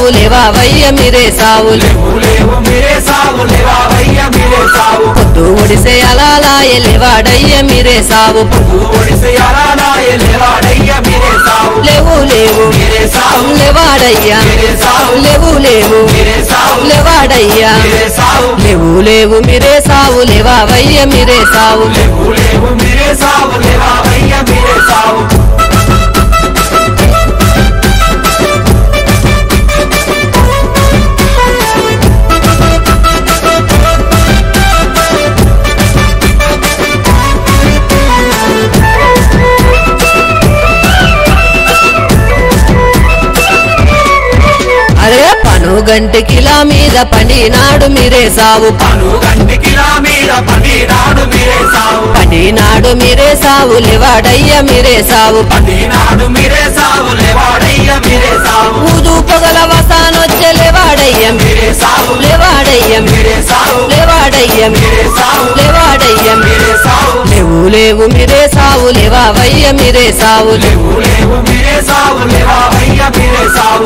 సావు లేవావయ్య మీరే సావు లేవు లేవు మీరే సావు లేవావయ్య మీరే సావు పొద్దు ఒడిసే అలాలాయ లేవాడయ్య మీరే సావు పొద్దు ఒడిసి అరానాయ లేవాడయ్య మీరే సావు లేవు లేవు మీరే సావు లేవాడయ్యా మీరే సావు లేవు లేవు మీరే సావు లేవాడయ్యా మీరే సావు లేవు లేవు మీరే సావు లేవావయ్య మీరే సావు లేవు లేవు మీరే సావు లేవావయ్య మీరే సావు అరే పను గంటికిలా మీద పడినాడు మీరే సావు పను గంటికిలా మీద పడినాడు మీరే సావు పడినాడు మీరే సావు లేవాడయ్య మీరే సావు పడినాడు మీరే సావు లేవాడయ్య మీరే సావు ఊదు పొగల వసానొచ్చే లేవాడయ్య మీరే సావు లేవాడయ్య మీరే సావు లేవాడయ్య మీరే సావు లేవాడయ్య మీరే సావు లేవు లేవు మీరే సావు లేవావయ్య మీరే సావు లేవు లేవు మీరే సావు లేవావయ్య మీరే సావు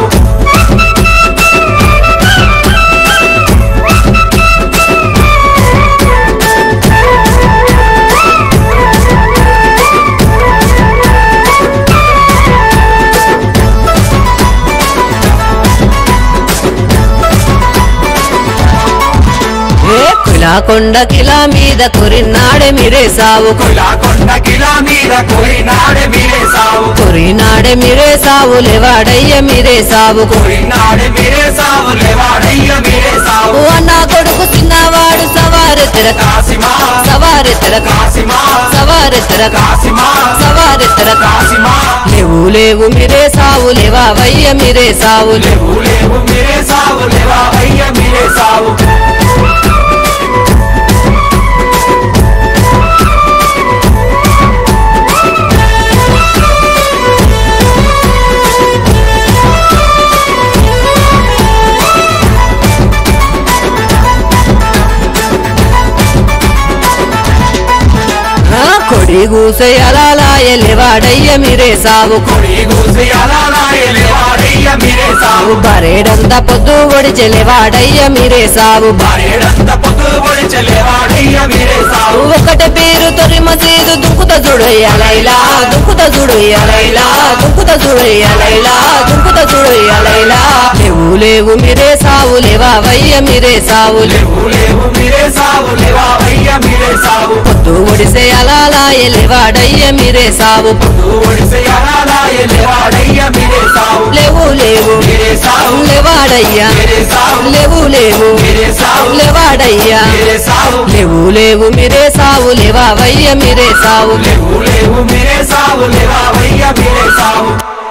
ఏ కులా కొండ కిలా మీద కొరినాడే మీరే సావు కులా కొండ కిలా మీద కోయినాడే మీరే సావు కొరినాడే మీరే సావు లేవాడయ్య మీరే సావు కోయినాడే మీరే సావు లేవాడయ్య మీరే సావు అన్న కొడుకు చిన్నవాడు సవారెత్తర కాసిమా సవారెత్తర కాసిమా సవారెత్తర కాసిమా సవారెత్తర కాసిమా లేవు లేవు మీరే సావు లేవావయ్య మీరే సావు లేవు లేవు మీరే సావు లేవావయ్య మీరే సావు ఆ కొడి గూసే అలాలాయ లేవాడయ్య మీరే సావు కొడి గూసి అలానాయ లేవాడయ్య మీరే సావు బరేడంత పొద్దు ఒడిచె లేవాడయ్య మీరే సావు భార్యడంత పొద్దు పొడిచె లేవాడయ్య మీరే సావు ఒకట పేరు తొరి మసీదు దుంకుత చూడయ్య లైలా దుంకుత చూడయ్య లైలా దుంకుత చూడయ్య లైలా దుంకుత చూడయ్య లైలా లేవు లేవు మీరే సావు లేవావయ్య మీరే సావు లేవు లేవు మీరే సావు లేవావయ్య మీరే సావు పొద్దు ఒడిసే అలాలాయ లేవాడయ్య మీరే సావు పొద్దు ఒడిసి అలానాయ లేవాడయ్య మీరే సావు లేవు లేవు మీరే సావు లేవాడయ్యా మీరే సావు లేవు లేవు మీరే సావు లేవాడయ్యా మీరే సావు లేవు లేవు మీరే సావు లేవావయ్య మీరే సావు లేవు లేవు మీరే సావు లేవావయ్య మీరే సావు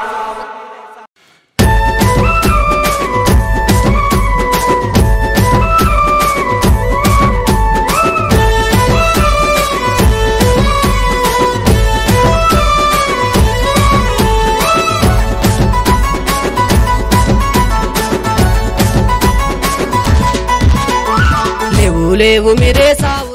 లేవు లేవు మీరే సావు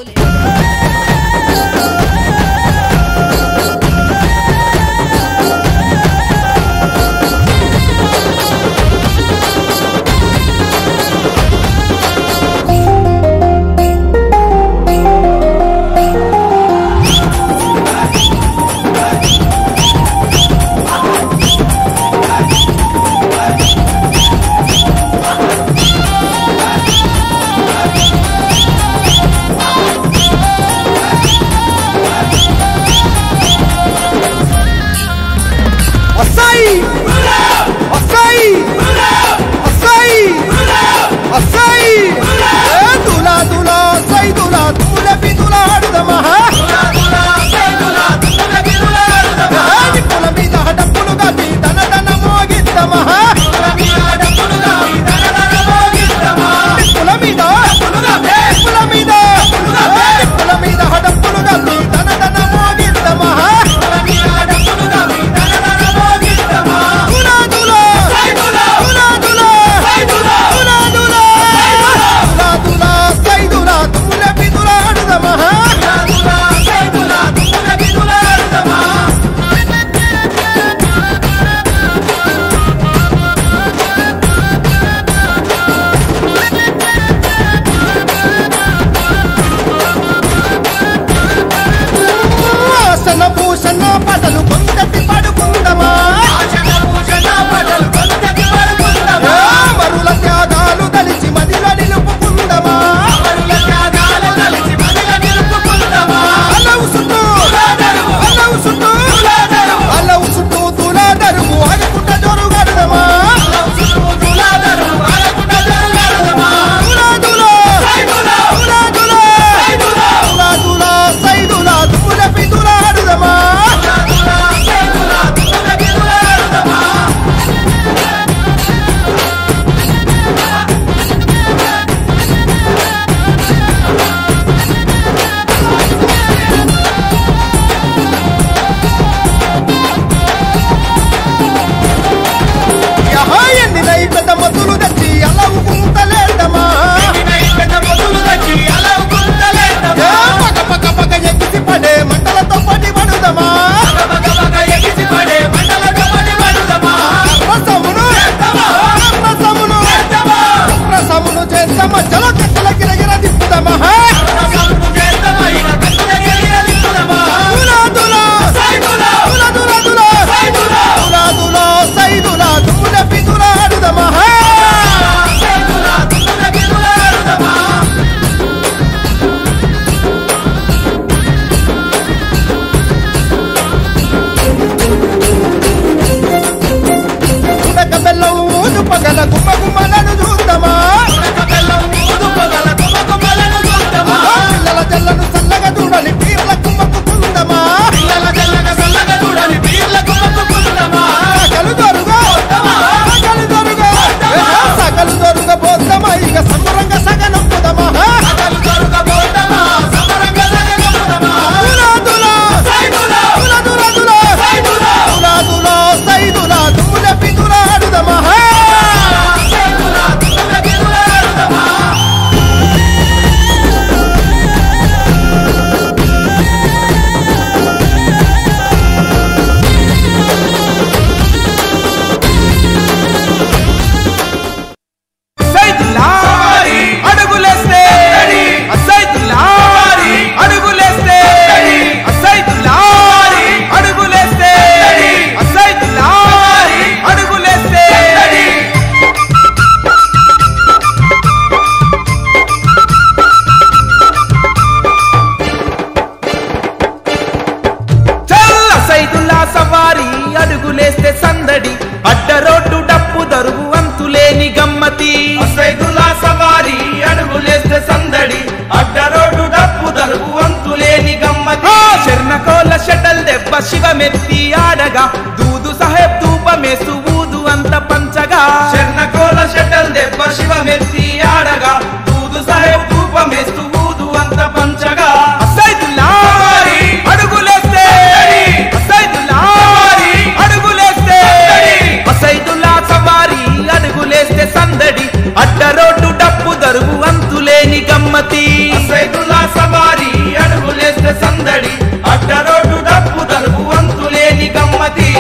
అడుగులేస్తే సందడి అడ్డరోడ్డు డప్పు దరువు అంతులేని గమ్మతి సైదులా సవారి అడుగులేస్తే సందడి అడ్డ రోడ్డు డప్పు దరువు అంతులేని గమ్మతి శర్ణకోల షటల్ దెబ్బ శివమెత్తి ఆడగా దూదు సాహెబ్ ధూపమేసు ఊదు అంత పంచగా చెన్నకోల షటల్ దెబ్బ శివమెత్తి ఆడగా దూదు సాహెబ్ ధూపమేస్తూ ఊదు అంత పంచగా అసైదుల్లా సవారి. అడుగులేస్తే సందడి. అసైదుల్లా సవారి. అడుగులేస్తే సందడి. అసైదుల్లా సవారి అడుగులేస్తే సందడి అడ్డరోడ్డు డప్పు దరువు అంతులేని గమ్మతి సైదులా సవారి అడుగులేస్తే సందడి అడ్డ రోడ్డు డప్పు దరువు అంతులేని గమ్మతి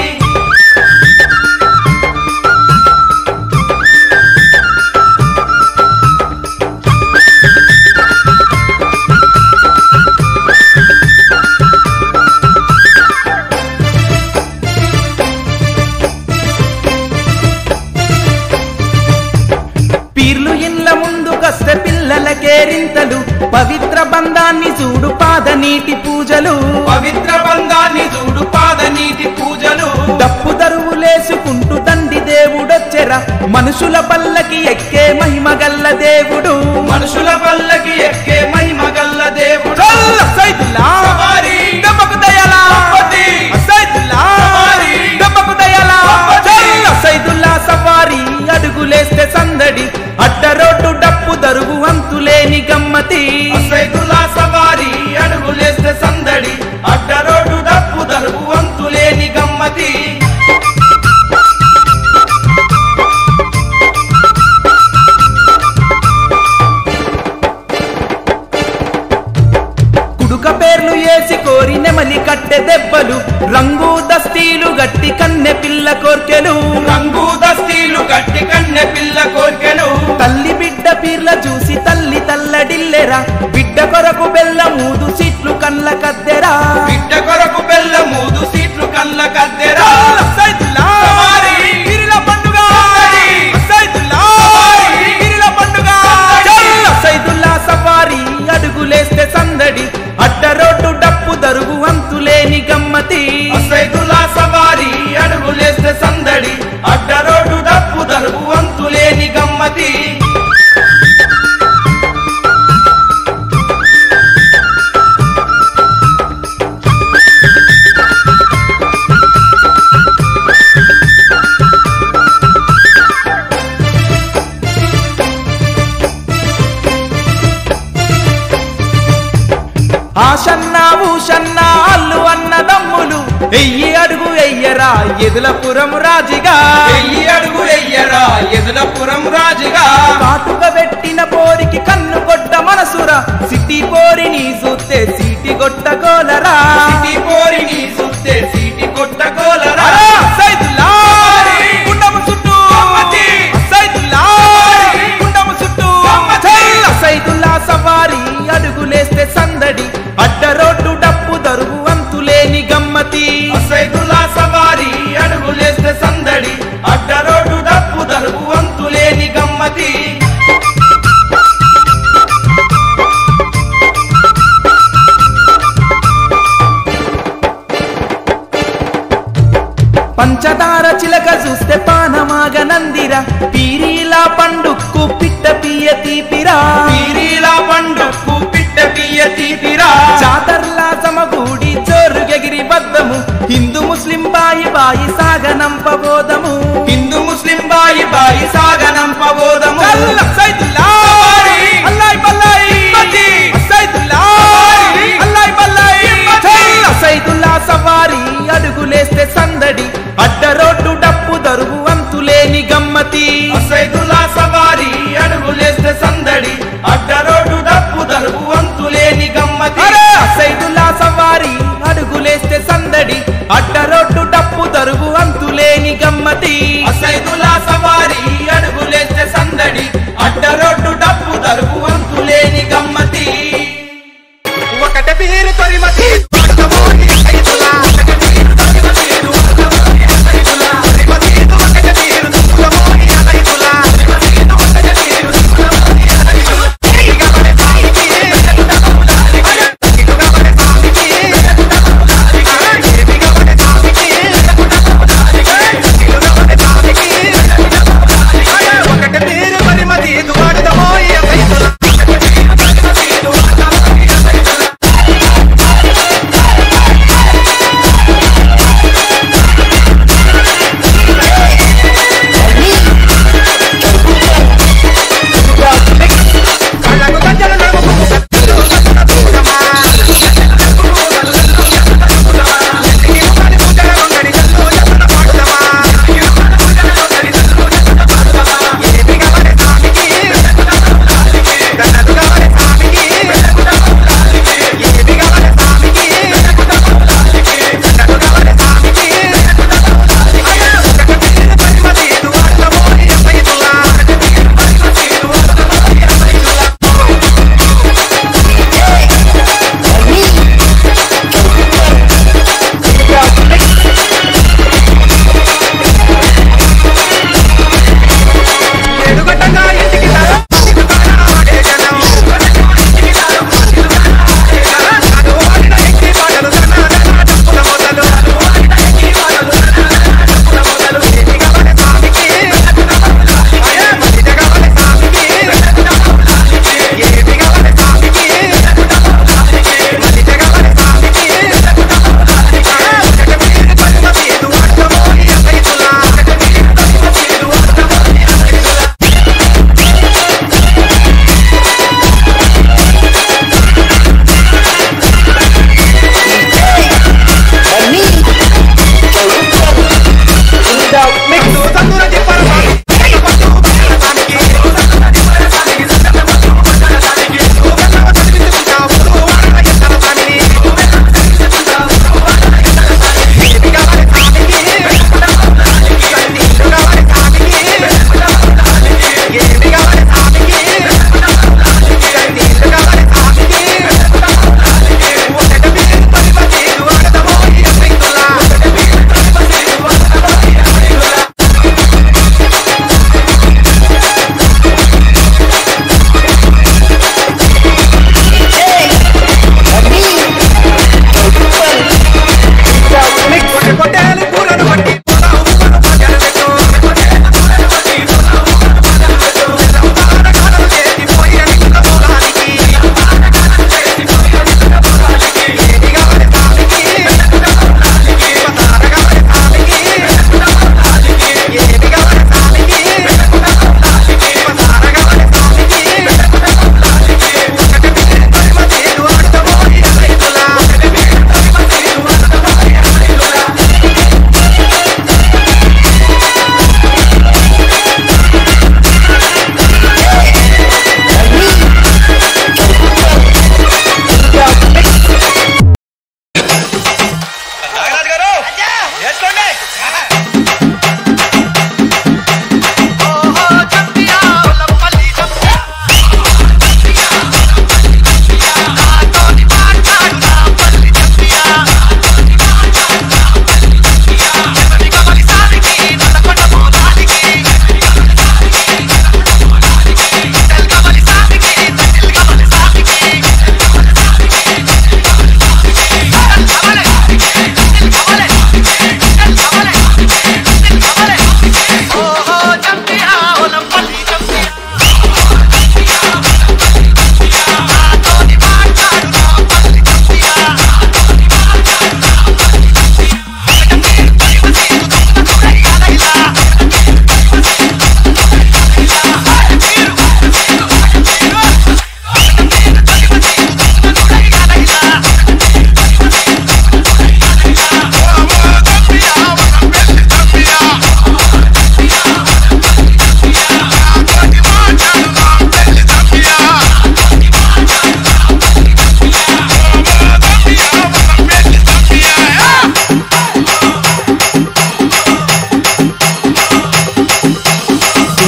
పీర్లు ఇళ్ళ ముందు కస్తే పిల్లలకేరింతలు పవిత్ర బంధాన్ని చూడు పాద నీటి పూజలు పవిత్ర బంధాన్ని చూడు పాద నీటి పూజలు డప్పు దరువులేసుకుంటూ తండ్రి దేవుడొచ్చెరా మనుషుల పల్లకి ఎక్కే మహిమగల్ల దేవుడు మనుషుల పల్లకి ఎక్కే మహిమ గల్ల దేవుడు చల్ల సైదుల్లా సవారి. దెబ్బకు దయలా గణపతి. సైదుల్లా సవారి. దెబ్బకు దయలా గణపతి. చల్ల సైదుల్లా సవారి అడుగులేస్తే సందడి అడ్డరోడ్డు డప్పు దరువు అంతులేని గమ్మతి సైదులా సవారి అడుగులేస్తే సందడి అడ్డ రోడ్డు డప్పు దరువు అంతులేని గమ్మతి కుడుక పేర్లు ఏసి కోరి నెమలి కట్టె దెబ్బలు రంగు దస్తీలు గట్టి కన్నె పిల్ల కోర్కెలు రంగు దస్తీలు కట్టి కన్నె పిల్ల కోర్కెను తల్లి బిడ్డ పీర్ల చూసి తల్లి తల్లడిల్లెరా బిడ్డ కొరకు బెల్ల మూదు సీట్లు కళ్ళ కద్దెరా బిడ్డ కొరకు బెల్ల మూదు సీట్లు కళ్ళ కద్దెరా సైదుల్లా సవారి. పీరిల పండుగ సందడి. సైదుల్లా సవారి. పీరిల పండుగ సందడి. చల్ల సైదుల్లా సవారి అడుగులేస్తే సందడి అడ్డరోడ్డు డప్పు దరువు అంతులేని గమ్మతి సైదులా సవారి అడుగులేస్తే సందడి అడ్డ రోడ్డు డప్పు దరువు అంతులేని గమ్మతి ఆషన్న ఊషన్న అల్లు అన్న దమ్ములు ఎయ్యి అడుగు ఎయ్యరా ఎదులపురం రాజిగా వెయ్యి అడుగు ఎయ్యరా ఎదులపురం రాజుగా కాటుక పెట్టిన పోరికి కన్ను కొట్ట మనసురా సిటీ పోరిని చూస్తే సీటి గొట్ట గోలరా సిటీ పోరిని సుత్తే సీటి కొట్టగోలరా అరా, సైదుల్లా! సవారి! గుండము చుట్టూ! గమ్మతి! సైదుల్లా! సవారి! గుండము చుట్టూ! గమ్మతి! చల్ల సైదుల్లా సవారి అడుగులేస్తే సందడి అడ్డరోడ్డు డప్పు దరువు అంతులేని గమ్మతి సైదులా సవారి అడుగులేస్తే సందడి అడ్డ రోడ్డు డప్పు దరువు అంతులేని గమ్మతి పంచదార చిలక చూస్తే పానమాగ నందిర పీరీలా పండుక్కు పిట్ట పియ్య తీపిరా పీరీలా పండుకు పిట్ట పియ్య తీపిరా జాతర్లా సమగూడి చోరుగెగిరి బద్దము హిందూ ముస్లిం బాయి బాయి సాగనంపబోదము హిందూ ముస్లిం బాయి బాయి సాగనంపబోదము చల్ల సైదుల్లా! సవారి! అల్లాయ్ బల్లాయ్! హిమ్మతి! సైదుల్లా! సవారి! అల్లాయ్ బల్లాయ్! హిమ్మతి! చల్ల సైదుల్లా సవారి అడుగులేస్తే సందడి అడ్డరోడ్డు డప్పు దరువు అంతులేని గమ్మతి సైదులా సవారి అడుగులేస్తే సందడి అడ్డ రోడ్డు డప్పు దరువు అంతులేని గమ్మతి అరే! Saidulla సవారి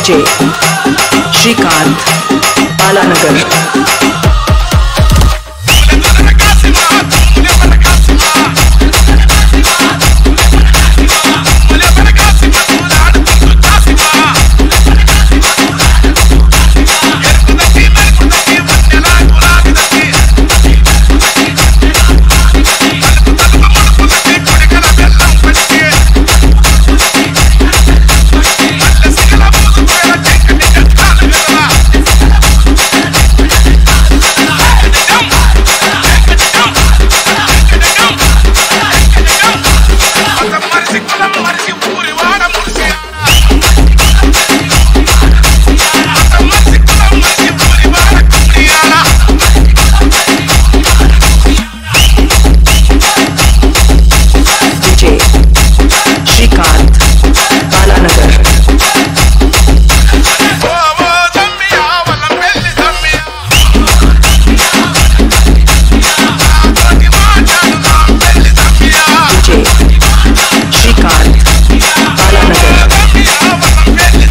DJ Shrikant Balanagar DJ Shrikant Balanagar DJ Shrikant Balanagar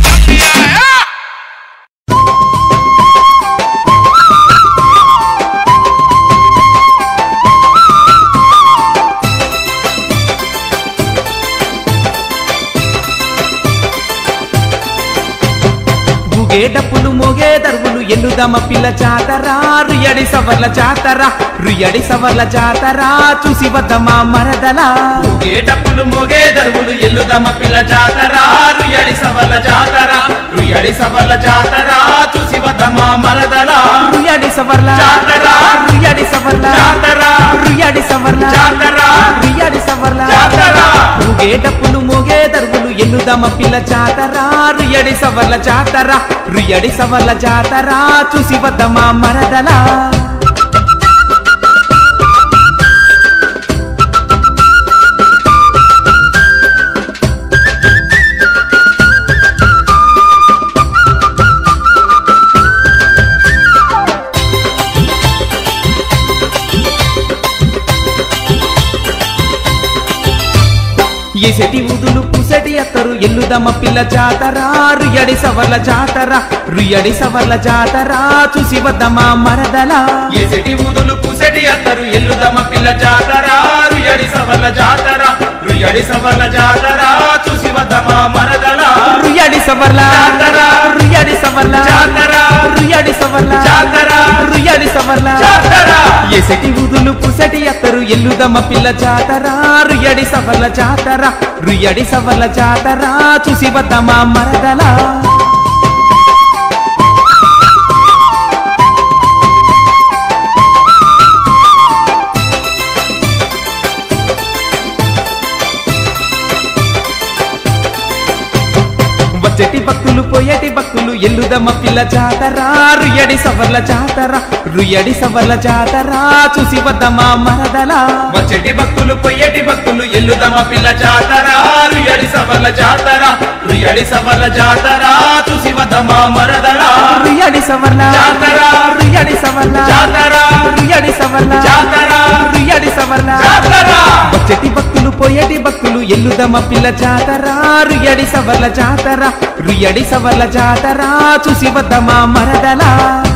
గుగే డప్పులు మోగే దరువులు ఎల్లుదమ్మ పిల్ల జాతరా రుయడి సవర్ల జాతరా రుయడి సవర్ల జాతరా చూసి వద్దమ్మా మరదలా ఏ డప్పులు మోగే దరువులు ఎల్లుదమ్మ పిల్ల జాతర రుయడి సవల జాతర రుయడి సవల జాతర చూసి వద్దమ్మ మరదల రుయడి సవర్ల జాతరా. రుయడి సవర్ల జాతర రుయడి సవర్ల జాతర రుయడి సవర్ల జాతర ముగే డప్పులు మోగే దరువులు ఎల్లుదమ్మ పిల్ల జాతరా రుయడి సవర్ల జాతరా రుయడి సవర్ల జాతరా చూసి వద్దమ్మా మరదలా ఎసటి ఊదులు పుసటి అత్తరు ఎల్లుదమ్మ పిల్ల జాతరా రుయడి సవర్ల జాతరా రుయడి సవర్ల జాతరా చూసి వద్దమ్మా మరదలా ఎసటి ఊదులు పుసటి అత్తరు ఎల్లుదమ్మ పిల్ల జాతర రుయడి సవల జాతర రుయడి సవల జాతర చూసి వద్దమ్మ మరదల రుయడి సవర్ల జాతరా. రుయడి సవర్ల జాతర రుయడి సవర్ల జాతర రుయడి సవర్ల జాతర ఎసటి ఊదులు పుసటి అత్తరు ఎల్లుదమ్మ పిల్ల జాతరా రుయడి సవర్ల జాతరా రుయడి సవర్ల జాతరా చూసి వద్దమ్మా మరదలా వచ్చటి భక్తులు పోయేటి భక్తులు ఎల్లుదమ్మ పిల్ల జాతరా రుయడి సవర్ల జాతరా రుయడి సవర్ల జాతరా చూసి వద్దమ్మా మరదలా వచ్చేటి భక్తులు పొయ్యేటి భక్తులు ఎల్లుదమ్మ పిల్ల జాతర రుయడి సవల జాతర రుయడి సవల జాతర చూసి వద్దమ్మ మరదల రుయడి సవర్ల జాతరా. రుయడి సవర్ల జాతర రుయడి సవర్ల జాతర రుయడి సవర్ల జాతర వచ్చటి భక్తులు పోయేటి భక్తులు ఎల్లుదమ్మ పిల్ల జాతరా రుయడి సవర్ల జాతరా రుయడి సవర్ల జాతరా చూసి వద్దమ్మా మరదలా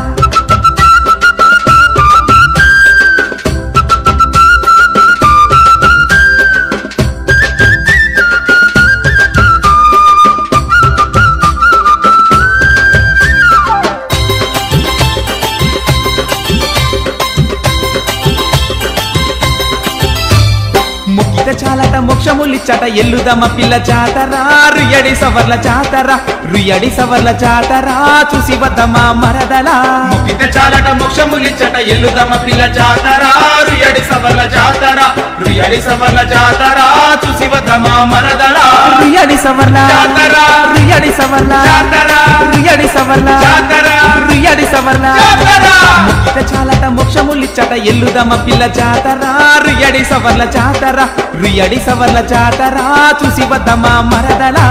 ముక్కిత చాలట మోక్షములిచ్చట ఎల్లుదమ్మ పిల్ల జాతరా రుయడి సవర్ల జాతరా రుయడి సవర్ల జాతరా చూసి వద్దమ్మా మరదలా ముక్కిత చాలట మోక్షములిచ్చట ఎల్లుదమ్మ పిల్ల జాతర రుయడి సవల జాతర రుయడి సవల జాతర చూసి వద్దమ్మ మరదల రుయడి సవర్ల జాతరా. రుయడి సవర్ల జాతర రుయడి సవర్ల జాతర రుయడి సవర్ల జాతర ముక్కిత చాలట మోక్షములిచ్చట ఎల్లుదమ్మ పిల్ల జాతరా రుయడి సవర్ల జాతరా రుయడి సవర్ల జాతరా చూసి వద్దమ్మా మరదలా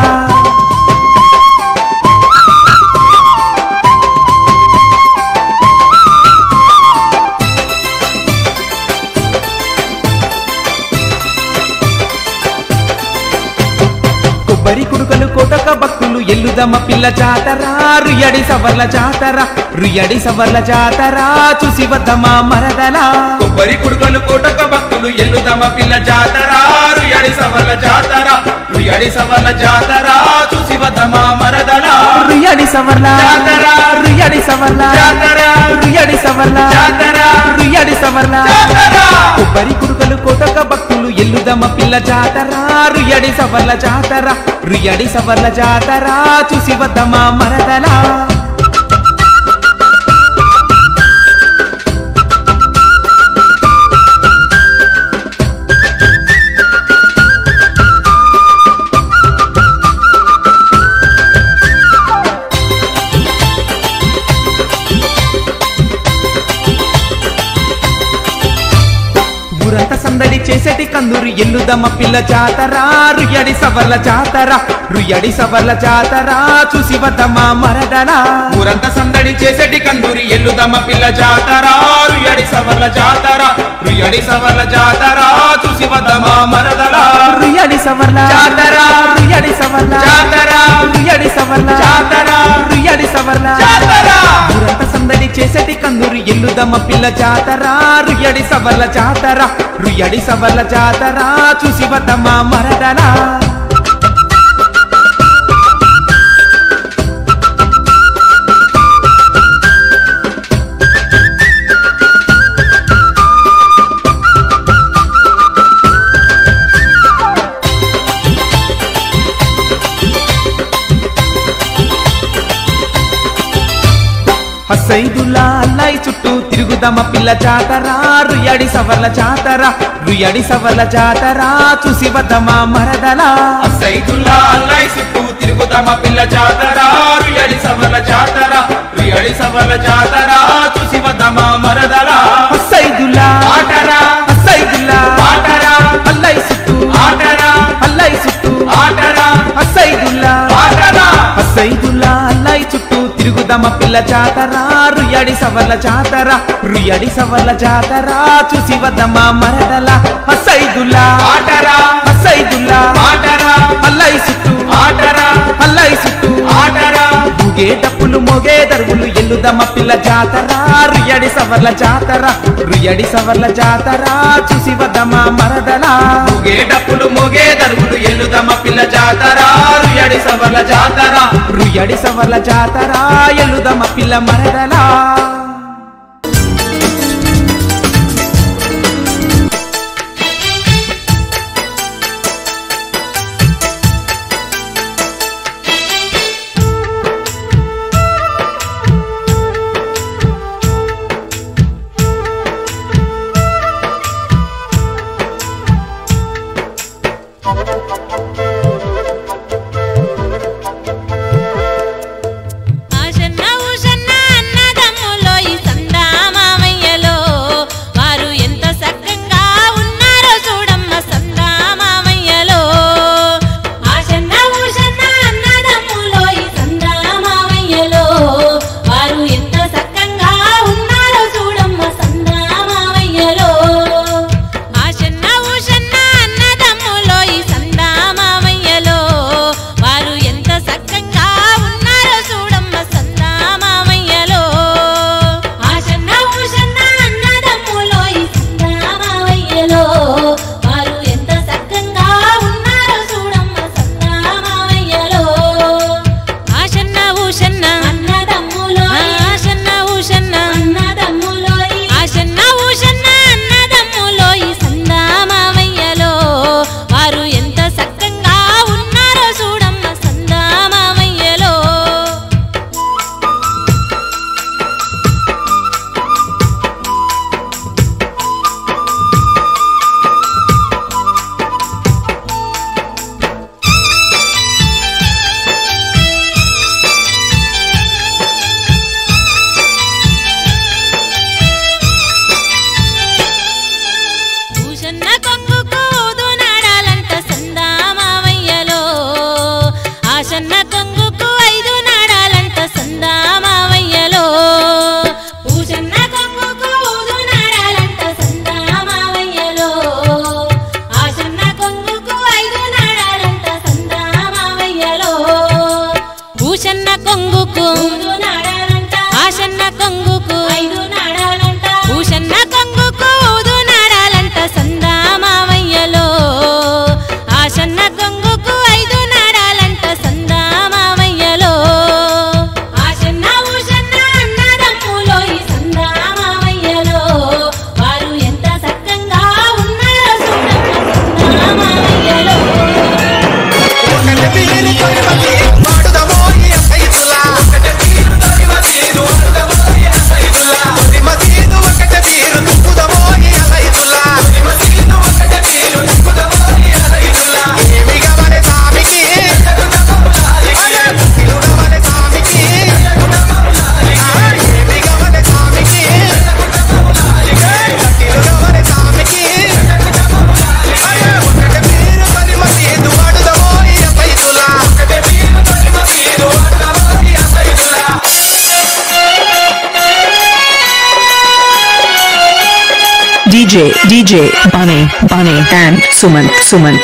కొబ్బరి కుడుకలు కోటక భక్తులు ఎల్లుదమ్మ పిల్ల జాతర రుయడి సవర్ల జాతర రుయడి సవర్ల జాతర చూసి వద్దమా మరదల కొబ్బరి కుడుకలు కోటక భక్తులు ఎల్లుదమ పిల్ల జాతర రుయడి సవల జాతర రుయడి సవల జాతర చూసి వద్దమా మరదల రుయడి సవర్ల జాతర. రుయడి సవర్ల జాతర. రుయడి సవర్ల జాతర. రుయడి సవర్ల జాతర. కొబ్బరి కుడుకలు కోటక భక్తులు ఎల్లుదమ్మ పిల్ల జాతర రుయడి సవర్ల జాతర రుయడి సవర్ల జాతర చూసి వద్దమా మరదల ఊరంతా సందడి చేసేటి కందూరి ఎల్లుదమ్మ పిల్ల జాతర రుయడి సవర్ల జాతర రుయడి సవర్ల జాతర చూసి వద్దమా మరదల ఊరంతా సందడి చేసేటి కందూరి ఎల్లుదమ్మ పిల్ల జాతర రుయడి సవల జాతర రుయడి సవల జాతర చూసి వద్దమా మరదల రుయడి సవర్ల జాతర. రుయడి సవర్ల జాతర. రుయడి సవర్ల జాతర. రుయడి సవర్ల జాతర. ఊరంతా సందడి చేసేటి కందూరి ఎల్లుదమ్మ పిల్ల జాతర రుయడి సవర్ల జాతర రుయడి సవర్ల జాతర చూసి వద్దమా మరదల హసైదుల్లా అల్లాయి చుట్టూ తిరుగుదమ్మ పిల్ల జాతర రుయడి సవర్ల జాతర రుయడి సవర్ల జాతర చూసి వద్దమా మరదల సైదుల్లా అల్లాయి చుట్టూ తిరుగుదమ్మ పిల్ల జాతర రుయడి సవల జాతర రుయడి సవల జాతర చూసి వద్దమా మరదల హసైదుల్లా ఆటరా హసైదుల్లా ఆటరా అల్లాయి చుట్టూ ఆటరా అల్లాయి చుట్టూ ఆటరా హసైదుల్లా ఆటరా హసైదుల్లా అల్లాయి చుట్టూ తిరుగుదమ్మ పిల్ల జాతర రుయడి సవర్ల జాతర రుయడి సవర్ల జాతర చూసి వద్దమా మరదల హసైదుల్లా ఆటరా హసైదుల్లా ఆటరా అల్లాయి చుట్టూ ఆటరా అల్లాయి చుట్టూ ఆటరా ఊగే డప్పులు మోగే దరువులు ఎల్లుదమ్మ పిల్ల జాతర రుయడి సవర్ల జాతర రుయడి సవర్ల జాతర చూసి వద్దమా మరదల ముగే డప్పులు ముగే దరువులు ఎల్లుదమ్మ పిల్ల జాతర రుయడి సవల జాతర రుయడి సవర్ల జాతర ఎల్లుదమ్మ పిల్ల మరదల ఆశన్న ఊషన్న అన్నదమ్ములో ఈ సందా మామయ్యలో వారు ఎంత సక్కంగా ఉన్నారో చూడమ్మ సందా మామయ్యలో ఆశన్న ఊషన్న అన్నదమ్ములో ఈ సందా మామయ్యలో వారు ఎంత సక్కంగా ఉన్నారో చూడమ్మ సందా మామయ్యలో ఆశన్న ఊషన్న అన్నదమ్ములో ఈ సందా DJ, DJ, Bunny, Bunny, and Sumant, Sumant.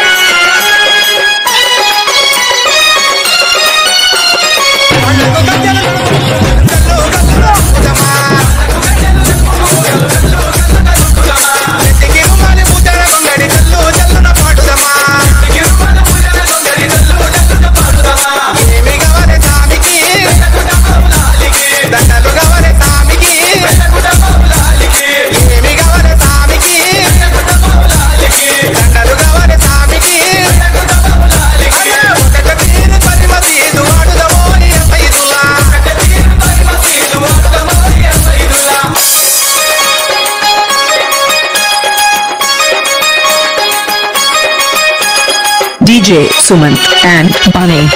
DJ, Sumant, and Bunny.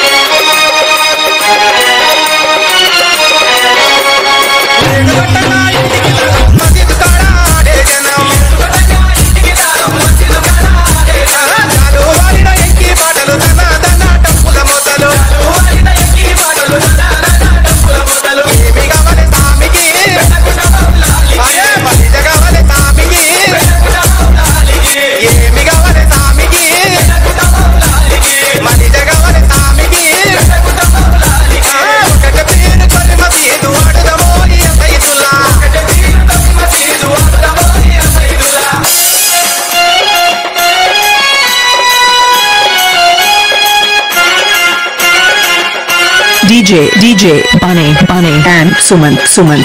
DJ, DJ, Bunny, Bunny, and Sumant, Sumant.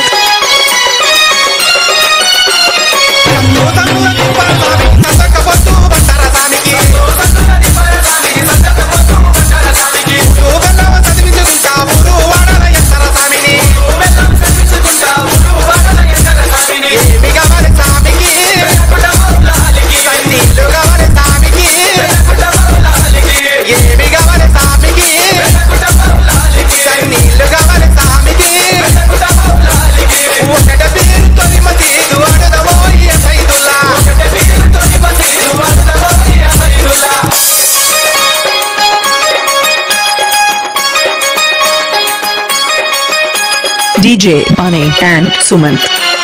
DJ, Bunny, and Sumant.